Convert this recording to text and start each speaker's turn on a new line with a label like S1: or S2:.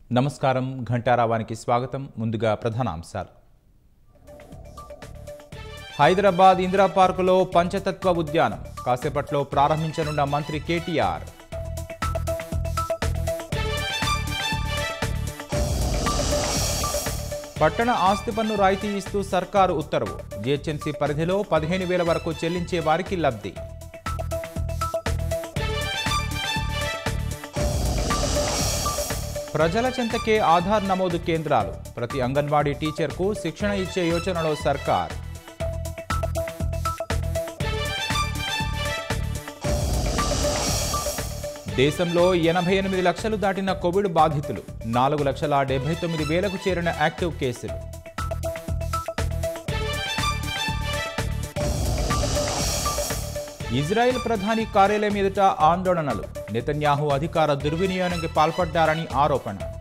S1: నమస్కారం ఘంటారావానికి స్వాగతం ముందుగా ప్రధానాంశాలు హైదరాబాద్ ఇందిరా పార్కులో పంచతత్వ ఉద్యానం కాసేపట్లో ప్రారంభించనున్న మంత్రి కేటీఆర్ పట్టణ ఆస్తి పన్ను రాయితీ ఇస్తూ సర్కారు ఉత్తర్వు జిహెచ్ఎంసీ పరిధిలో పదిహేను వేల వరకు చెల్లించే వారికి లబ్ధి ప్రజల చెంతకే ఆధార్ నమోదు కేంద్రాలు ప్రతి అంగన్వాడీ టీచర్కు శిక్షణ ఇచ్చే యోచనలో సర్కార్ దేశంలో ఎనభై ఎనిమిది లక్షలు దాటిన కోవిడ్ బాధితులు నాలుగు లక్షల డెబ్బై తొమ్మిది వేలకు చేరిన యాక్టివ్ కేసులు ఇజ్రాయెల్ ప్రధాని కార్యాలయం ఎదుట ఆందోళనలు నెతన్యాహు అధికార దుర్వినియోగానికి పాల్పడ్డారని ఆరోపణ